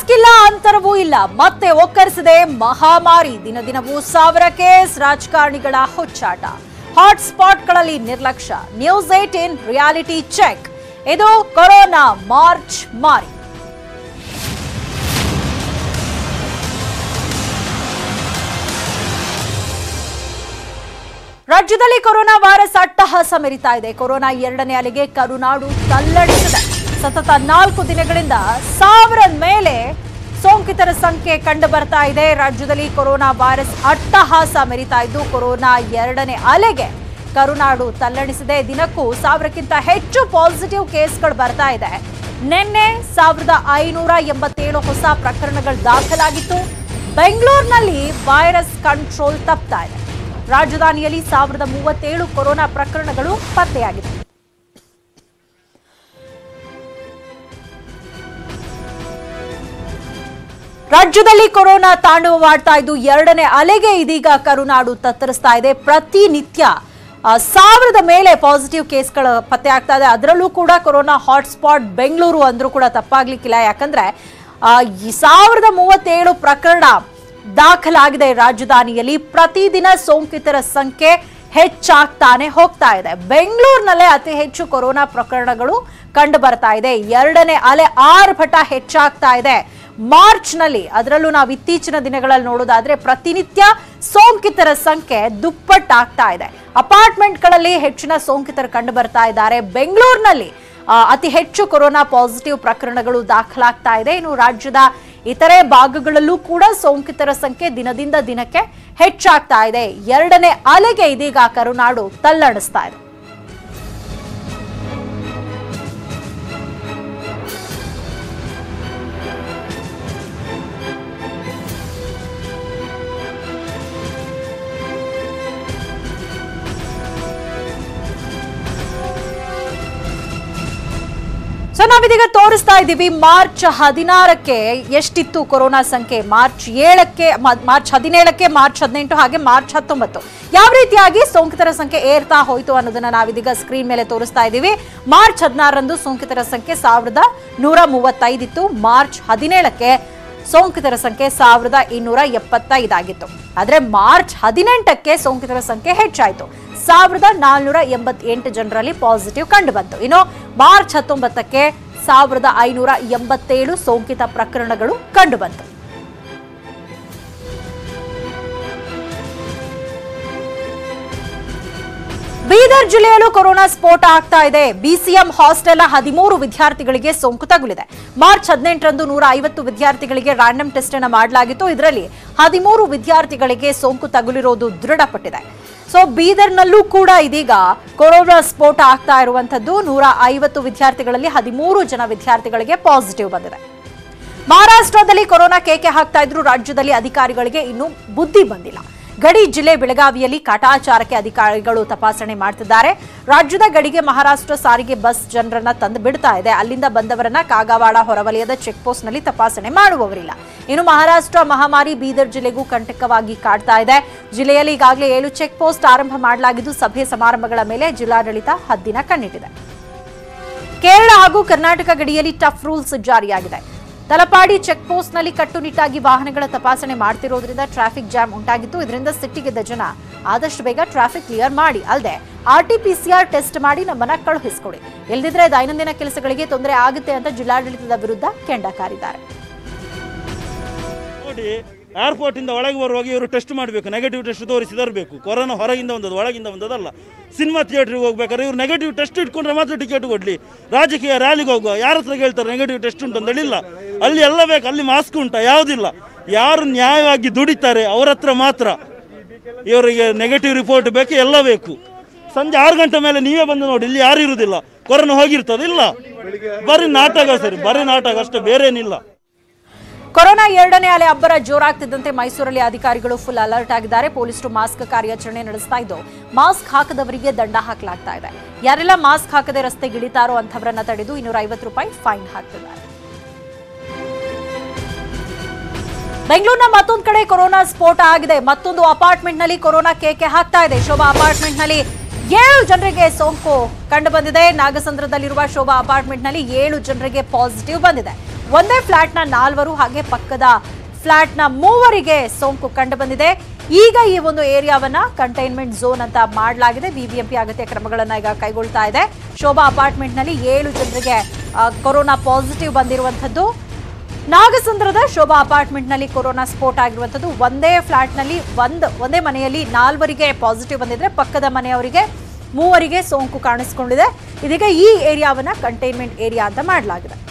ದಿಕ್ಕಿಲ್ಲ ಅಂತರವೂ ಇಲ್ಲ ಮತ್ತೆ ಒಕ್ಕರಿಸಿದೆ ಮಹಾಮಾರಿ ದಿನ ದಿನವೂ ಸಾವಿರ ಕೇಸ್ ರಾಜಕಾರಣಿಗಳ ಹುಚ್ಚಾಟ ಹಾಟ್ ಸ್ಪಾಟ್ಗಳಲ್ಲಿ ನಿರ್ಲಕ್ಷ್ಯ ನ್ಯೂಸ್ ಏಟೀನ್ ರಿಯಾಲಿಟಿ ಚೆಕ್ ಇದು ಕೊರೋನಾ ಮಾರ್ಚ್ ಮಾರಿ ರಾಜ್ಯದಲ್ಲಿ ಕೊರೋನಾ ವೈರಸ್ ಅಟ್ಟಹಾಸ ಮೆರಿತಾ ಇದೆ ಕೊರೋನಾ ಎರಡನೇ ಅಲೆಗೆ ಕರುನಾಡು ತಲ್ಲಡಿಸಿದೆ ಸತತ ನಾಲ್ಕು ದಿನಗಳಿಂದ ಸಾವಿರ ಮೇಲೆ ಸೋಂಕಿತರ ಸಂಖ್ಯೆ ಕಂಡು ಬರ್ತಾ ಇದೆ ರಾಜ್ಯದಲ್ಲಿ ಕೊರೋನಾ ವೈರಸ್ ಅಟ್ಟಹಾಸ ಮೆರಿತಾ ಇದ್ದು ಕೊರೋನಾ ಎರಡನೇ ಅಲೆಗೆ ಕರುನಾಡು ತಲ್ಲಣಿಸಿದೆ ದಿನಕ್ಕೂ ಸಾವಿರಕ್ಕಿಂತ ಹೆಚ್ಚು ಪಾಸಿಟಿವ್ ಕೇಸ್ಗಳು ಬರ್ತಾ ಇದೆ ನಿನ್ನೆ ಸಾವಿರದ ಐನೂರ ಎಂಬತ್ತೇಳು ಹೊಸ ಪ್ರಕರಣಗಳು ದಾಖಲಾಗಿತ್ತು ಬೆಂಗಳೂರಿನಲ್ಲಿ ವೈರಸ್ ಕಂಟ್ರೋಲ್ ತಪ್ತಾ ಇದೆ ರಾಜಧಾನಿಯಲ್ಲಿ ಸಾವಿರದ ಮೂವತ್ತೇಳು ಕೊರೋನಾ ಪ್ರಕರಣಗಳು ಪತ್ತೆಯಾಗಿದೆ ರಾಜ್ಯದಲ್ಲಿ ಕೊರೋನಾ ತಾಂಡವವಾಡ್ತಾ ಇದ್ದು ಎರಡನೇ ಅಲೆಗೆ ಇದೀಗ ಕರುನಾಡು ತತ್ತರಿಸ್ತಾ ಇದೆ ಪ್ರತಿನಿತ್ಯ ಆ, ಸಾವಿರದ ಮೇಲೆ ಪಾಸಿಟಿವ್ ಕೇಸ್ಗಳು ಪತ್ತೆ ಆಗ್ತಾ ಇದೆ ಅದರಲ್ಲೂ ಕೂಡ ಕೊರೋನಾ ಹಾಟ್ಸ್ಪಾಟ್ ಬೆಂಗಳೂರು ಅಂದ್ರೂ ಕೂಡ ತಪ್ಪಾಗ್ಲಿಕ್ಕಿಲ್ಲ ಯಾಕಂದ್ರೆ ಆ, ಈ ಸಾವಿರದ ಮೂವತ್ತೇಳು ಪ್ರಕರಣ ದಾಖಲಾಗಿದೆ ರಾಜಧಾನಿಯಲ್ಲಿ ಪ್ರತಿದಿನ ಸೋಂಕಿತರ ಸಂಖ್ಯೆ ಹೆಚ್ಚಾಗ್ತಾನೆ ಹೋಗ್ತಾ ಇದೆ ಬೆಂಗಳೂರಿನಲ್ಲೇ ಅತಿ ಹೆಚ್ಚು ಕೊರೋನಾ ಪ್ರಕರಣಗಳು ಕಂಡು ಬರ್ತಾ ಇದೆ ಎರಡನೇ ಅಲೆ ಆರ್ಭಟ ಹೆಚ್ಚಾಗ್ತಾ ಇದೆ ಮಾರ್ಚ್ನಲ್ಲಿ ಅದರಲ್ಲೂ ನಾವು ಇತ್ತೀಚಿನ ದಿನಗಳಲ್ಲಿ ನೋಡೋದಾದ್ರೆ ಪ್ರತಿನಿತ್ಯ ಸೋಂಕಿತರ ಸಂಖ್ಯೆ ದುಪ್ಪಟ್ಟಾಗ್ತಾ ಇದೆ ಅಪಾರ್ಟ್ಮೆಂಟ್ಗಳಲ್ಲಿ ಹೆಚ್ಚಿನ ಸೋಂಕಿತರು ಕಂಡು ಬರ್ತಾ ಇದ್ದಾರೆ ಬೆಂಗಳೂರಿನಲ್ಲಿ ಆ, ಅತಿ ಹೆಚ್ಚು ಕೊರೋನಾ ಪಾಸಿಟಿವ್ ಪ್ರಕರಣಗಳು ದಾಖಲಾಗ್ತಾ ಇದೆ ಇನ್ನು ರಾಜ್ಯದ ಇತರೆ ಭಾಗಗಳಲ್ಲೂ ಕೂಡ ಸೋಂಕಿತರ ಸಂಖ್ಯೆ ದಿನದಿಂದ ದಿನಕ್ಕೆ ಹೆಚ್ಚಾಗ್ತಾ ಇದೆ ಎರಡನೇ ಅಲೆಗೆ ಇದೀಗ ಕರುನಾಡು ತಲ್ಲಣಿಸ್ತಾ ಇದೆ ಸೊ ನಾವಿದೀಗ ತೋರಿಸ್ತಾ ಇದ್ದೀವಿ ಮಾರ್ಚ್ ಹದಿನಾರಕ್ಕೆ ಎಷ್ಟಿತ್ತು ಕೊರೋನಾ ಸಂಖ್ಯೆ ಮಾರ್ಚ್ ಏಳಕ್ಕೆ ಮ- ಮಾರ್ಚ್ ಹದಿನೇಳಕ್ಕೆ ಮಾರ್ಚ್ ಹದಿನೆಂಟು ಹಾಗೆ ಮಾರ್ಚ್ ಹತ್ತೊಂಬತ್ತು ಯಾವ ರೀತಿಯಾಗಿ ಸೋಂಕಿತರ ಸಂಖ್ಯೆ ಏರ್ತಾ ಹೋಯ್ತು ಅನ್ನೋದನ್ನ ನಾವಿದೀಗ ಸ್ಕ್ರೀನ್ ಮೇಲೆ ತೋರಿಸ್ತಾ ಇದ್ದೀವಿ ಮಾರ್ಚ್ ಹದಿನಾರರಂದು ಸೋಂಕಿತರ ಸಂಖ್ಯೆ ಸಾವಿರದ ನೂರ ಮೂವತ್ತೈದಿತ್ತು ಮಾರ್ಚ್ ಹದಿನೇಳಕ್ಕೆ ಸೋಂಕಿತರ ಸಂಖ್ಯೆ ಸಾವಿರದ ಇನ್ನೂರ ಎಪ್ಪತ್ತೈದಾಗಿತ್ತು ಆದ್ರೆ ಮಾರ್ಚ್ ಹದಿನೆಂಟಕ್ಕೆ ಸೋಂಕಿತರ ಸಂಖ್ಯೆ ಹೆಚ್ಚಾಯಿತು ಸಾವಿರದ ನಾಲ್ನೂರ ಎಂಬತ್ತೆಂಟು ಜನರಲ್ಲಿ ಪಾಸಿಟಿವ್ ಕಂಡು ಬಂತು ಇನ್ನು ಮಾರ್ಚ್ ಹತ್ತೊಂಬತ್ತಕ್ಕೆ ಸಾವಿರದ ಐನೂರ ಎಂಬತ್ತೇಳು ಸೋಂಕಿತ ಪ್ರಕರಣಗಳು ಕಂಡು ಬಂತು ಬೀದರ್ ಜಿಲ್ಲೆಯಲ್ಲೂ ಕೊರೋನಾ ಸ್ಫೋಟ ಆಗ್ತಾ ಇದೆ ಬಿಸಿಎಂ ಹಾಸ್ಟೆಲ್ ಹದಿಮೂರು ವಿದ್ಯಾರ್ಥಿಗಳಿಗೆ ಸೋಂಕು ತಗುಲಿದೆ ಮಾರ್ಚ್ ಹದಿನೆಂಟರಂದು ನೂರ ಐವತ್ತು ವಿದ್ಯಾರ್ಥಿಗಳಿಗೆ ರ್ಯಾಂಡಮ್ ಟೆಸ್ಟ್ ಅನ್ನು ಮಾಡಲಾಗಿತ್ತು ಇದರಲ್ಲಿ ಹದಿಮೂರು ವಿದ್ಯಾರ್ಥಿಗಳಿಗೆ ಸೋಂಕು ತಗುಲಿರೋದು ದೃಢಪಟ್ಟಿದೆ ಸೊ ಬೀದರ್ನಲ್ಲೂ ಕೂಡ ಇದೀಗ ಕೊರೋನಾ ಸ್ಫೋಟ ಆಗ್ತಾ ಇರುವಂತದ್ದು ನೂರ ಐವತ್ತು ವಿದ್ಯಾರ್ಥಿಗಳಲ್ಲಿ ಹದಿಮೂರು ಜನ ವಿದ್ಯಾರ್ಥಿಗಳಿಗೆ ಪಾಸಿಟಿವ್ ಬಂದಿದೆ ಮಹಾರಾಷ್ಟ್ರದಲ್ಲಿ ಕೊರೋನಾ ಕೇಕೆ ಹಾಕ್ತಾ ಇದ್ರು ರಾಜ್ಯದಲ್ಲಿ ಅಧಿಕಾರಿಗಳಿಗೆ ಇನ್ನೂ ಬುದ್ಧಿ ಬಂದಿಲ್ಲ ಗಡಿ ಜಿಲ್ಲೆ ಬೆಳಗಾವಿಯಲ್ಲಿ ಕಾಟಾಚಾರಕ್ಕೆ ಅಧಿಕಾರಿಗಳು ತಪಾಸಣೆ ಮಾಡ್ತಿದ್ದಾರೆ ರಾಜ್ಯದ ಗಡಿಗೆ ಮಹಾರಾಷ್ಟ್ರ ಸಾರಿಗೆ ಬಸ್ ಜನರನ್ನ ತಂದು ಬಿಡ್ತಾ ಇದೆ ಅಲ್ಲಿಂದ ಬಂದವರನ್ನ ಕಾಗವಾಡ ಹೊರವಲಯದ ಚೆಕ್ ಪೋಸ್ಟ್ ನಲ್ಲಿ ತಪಾಸಣೆ ಮಾಡುವವರಿಲ್ಲ ಇನ್ನು ಮಹಾರಾಷ್ಟ್ರ ಮಹಾಮಾರಿ ಬೀದರ್ ಜಿಲ್ಲೆಗೂ ಕಂಟಕವಾಗಿ ಕಾಡ್ತಾ ಇದೆ ಜಿಲ್ಲೆಯಲ್ಲಿ ಈಗಾಗಲೇ ಏಳು ಚೆಕ್ ಪೋಸ್ಟ್ ಆರಂಭ ಮಾಡಲಾಗಿದ್ದು ಸಭೆ ಸಮಾರಂಭಗಳ ಮೇಲೆ ಜಿಲ್ಲಾಡಳಿತ ಹದ್ದಿನ ಕಣ್ಣಿಟ್ಟಿದೆ ಕೇರಳ ಹಾಗೂ ಕರ್ನಾಟಕ ಗಡಿಯಲ್ಲಿ ಟಫ್ ರೂಲ್ಸ್ ಜಾರಿಯಾಗಿದೆ ತಲಪಾಡಿ ಚೆಕ್ ಪೋಸ್ಟ್ನಲ್ಲಿ ಕಟ್ಟುನಿಟ್ಟಾಗಿ ವಾಹನಗಳ ತಪಾಸಣೆ ಮಾಡ್ತಿರೋದ್ರಿಂದ ಟ್ರಾಫಿಕ್ ಜಾಮ್ ಉಂಟಾಗಿತ್ತು ಇದರಿಂದ ಸಿಟ್ಟಿಗೆದ್ದ ಜನ ಆದಷ್ಟು ಬೇಗ ಟ್ರಾಫಿಕ್ ಕ್ಲಿಯರ್ ಮಾಡಿ ಅಲ್ಲದೆ ಆರ್ಟಿಪಿಸಿಆರ್ ಟೆಸ್ಟ್ ಮಾಡಿ ನಮ್ಮನ್ನ ಕಳುಹಿಸಿಕೊಡಿ ಇಲ್ಲದಿದ್ರೆ ದೈನಂದಿನ ಕೆಲಸಗಳಿಗೆ ತೊಂದರೆ ಆಗುತ್ತೆ ಅಂತ ಜಿಲ್ಲಾಡಳಿತದ ವಿರುದ್ಧ ಕೆಂಡ ಕಾರಿದ್ದಾರೆ ನೋಡಿ ಏರ್ಪೋರ್ಟ್ ಇಂದ ಒಳಗೆ ಬರುವಾಗ ಇವರು ಟೆಸ್ಟ್ ಮಾಡಬೇಕು ನೆಗೆಟಿವ್ ಟೆಸ್ಟ್ ತೋರಿಸಿ ತರಬೇಕು ಕೊರೋನಾ ಹೊರಗಿಂದ ಬಂದದ್ದು ಒಳಗಿಂದ ಬಂದದಲ್ಲ ಸಿನಿಮಾ ಥಿಯೇಟ್ರಿಗೆ ಹೋಗ್ಬೇಕಾದ್ರೆ ಇವ್ರು ನೆಗೆಟಿವ್ ಟೆಸ್ಟ್ ಇಟ್ಕೊಂಡ್ರೆ ಮಾತ್ರ ಟಿಕೆಟ್ ಕೊಡ್ಲಿ ರಾಜಕೀಯ ರ್ಯಾಲಿಗೆ ಹೋಗುವ ಯಾರ ಹತ್ರ ಕೇಳ್ತಾರೆ ನೆಗೆಟಿವ್ ಟೆಸ್ಟ್ ಉಂಟು ಅಂತ ಹೇಳಿಲ್ಲ ಅಲ್ಲಿ ಎಲ್ಲ ಬೇಕು ಅಲ್ಲಿ ಮಾಸ್ಕ್ ಉಂಟಾ ಯಾವುದಿಲ್ಲ ಯಾರು ನ್ಯಾಯವಾಗಿ ದುಡಿತಾರೆ ಅವ್ರ ಹತ್ರ ಮಾತ್ರ ಇವರಿಗೆ ನೆಗೆಟಿವ್ ರಿಪೋರ್ಟ್ ಬೇಕು ಎಲ್ಲ ಬೇಕು ಸಂಜೆ ಆರು ಗಂಟೆ ಮೇಲೆ ನೀವೇ ಬಂದು ನೋಡಿ ಇಲ್ಲಿ ಯಾರು ಇರುವುದಿಲ್ಲ ಕೊರೋನಾ ಹೋಗಿರ್ತದೆ ಇಲ್ಲ ಬರೀ ನಾಟಕ ಸರಿ ಬರೀ ನಾಟಕ ಅಷ್ಟೇ ಬೇರೆ ಏನಿಲ್ಲ ಕೊರೋನಾ ಎರಡನೇ ಅಲೆ ಅಬ್ಬರ ಜೋರಾಗ್ತಿದ್ದಂತೆ ಮೈಸೂರಲ್ಲಿ ಅಧಿಕಾರಿಗಳು ಫುಲ್ ಅಲರ್ಟ್ ಆಗಿದ್ದಾರೆ ಪೊಲೀಸರು ಮಾಸ್ಕ್ ಕಾರ್ಯಾಚರಣೆ ನಡೆಸ್ತಾ ಇದ್ದು ಮಾಸ್ಕ್ ಹಾಕದವರಿಗೆ ದಂಡ ಹಾಕಲಾಗ್ತಾ ಇದೆ ಯಾರೆಲ್ಲ ಮಾಸ್ಕ್ ಹಾಕದೆ ರಸ್ತೆಗಿಳಿತಾರೋ ಅಂಥವರನ್ನ ತಡೆದು ಇನ್ನೂರ ಐವತ್ತು ರೂಪಾಯಿ ಫೈನ್ ಹಾಕ್ತಿದ್ದಾರೆ ಬೆಂಗಳೂರಿನ ಮತ್ತೊಂದು ಕಡೆ ಕೊರೋನಾ ಸ್ಫೋಟ ಆಗಿದೆ ಮತ್ತೊಂದು ಅಪಾರ್ಟ್ಮೆಂಟ್ ನಲ್ಲಿ ಕೊರೋನಾ ಕೇಕೆ ಹಾಕ್ತಾ ಇದೆ ಶೋಭಾ ಅಪಾರ್ಟ್ಮೆಂಟ್ ನಲ್ಲಿ ಏಳು ಜನರಿಗೆ ಸೋಂಕು ಕಂಡು ಬಂದಿದೆ ನಾಗಸಂದ್ರದಲ್ಲಿರುವ ಶೋಭಾ ಅಪಾರ್ಟ್ಮೆಂಟ್ ನಲ್ಲಿ ಏಳು ಜನರಿಗೆ ಪಾಸಿಟಿವ್ ಬಂದಿದೆ ಒಂದೇ ಫ್ಲಾಟ್ನ ನಾಲ್ವರು ಹಾಗೆ ಪಕ್ಕದ ಫ್ಲಾಟ್ನ ಮೂವರಿಗೆ ಸೋಂಕು ಕಂಡು ಬಂದಿದೆ ಈಗ ಈ ಒಂದು ಏರಿಯಾವನ್ನ ಕಂಟೈನ್ಮೆಂಟ್ ಝೋನ್ ಅಂತ ಮಾಡಲಾಗಿದೆ ಬಿಬಿಎಂಪಿ ಅಗತ್ಯ ಕ್ರಮಗಳನ್ನ ಈಗ ಕೈಗೊಳ್ತಾ ಇದೆ ಶೋಭಾ ಅಪಾರ್ಟ್ಮೆಂಟ್ನಲ್ಲಿ ಏಳು ಜನರಿಗೆ ಆ, ಕೊರೋನಾ ಪಾಸಿಟಿವ್ ಬಂದಿರುವಂಥದ್ದು ನಾಗಸಂದ್ರದ ಶೋಭಾ ಅಪಾರ್ಟ್ಮೆಂಟ್ನಲ್ಲಿ ಕೊರೋನಾ ಸ್ಫೋಟ ಆಗಿರುವಂಥದ್ದು ಒಂದೇ ಫ್ಲಾಟ್ನಲ್ಲಿ ಒಂದು ಒಂದೇ ಮನೆಯಲ್ಲಿ ನಾಲ್ವರಿಗೆ ಪಾಸಿಟಿವ್ ಬಂದಿದ್ರೆ ಪಕ್ಕದ ಮನೆಯವರಿಗೆ ಮೂವರಿಗೆ ಸೋಂಕು ಕಾಣಿಸ್ಕೊಂಡಿದೆ ಇದೀಗ ಈ ಏರಿಯಾವನ್ನ ಕಂಟೈನ್ಮೆಂಟ್ ಏರಿಯಾ ಅಂತ ಮಾಡಲಾಗಿದೆ